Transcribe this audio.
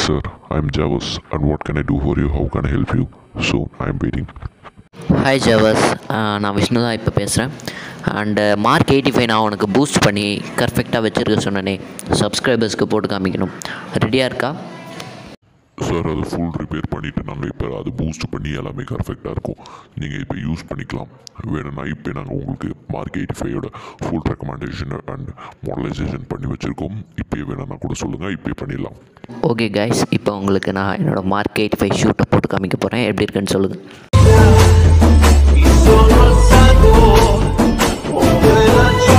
sir. I'm Javas, and what can I do for you? How can I help you? Soon, I'm waiting. Hi ஜவஸ் நான் விஷ்ணு தான் இப்போ பேசுகிறேன் and mark eighty five நான் உனக்கு boost பண்ணி பர்ஃபெக்டாக வச்சுருக்க சொன்னனே சப்ஸ்கிரைபர்ஸ்க்கு போட்டு காமிக்கணும் ரெடியாக இருக்கா சார் அது ஃபுல் ரிப்பேர் பண்ணிவிட்டு நாங்கள் இப்போ அது பூஸ்ட் பண்ணி எல்லாமே பர்ஃபெக்டாக இருக்கும் நீங்கள் இப்போ யூஸ் பண்ணிக்கலாம் வேணும்னா இப்போ நாங்கள் உங்களுக்கு மார்க் எயிட்டி ஃபைவோட ஃபுல் ரெக்கமெண்டேஷன் அண்ட் மாடலைசேஷன் பண்ணி வச்சுருக்கோம் இப்போயே வேணும்னா கூட சொல்லுங்கள் இப்போயே பண்ணிடலாம் ஓகே கைஸ் இப்போ உங்களுக்கு நான் என்னோடய மார்க் எயிட்டி ஃபைவ் ஷூட்டை போட்டு காமிக்க போகிறேன் எப்படி இருக்குன்னு சொல்லுங்கள் sono stato un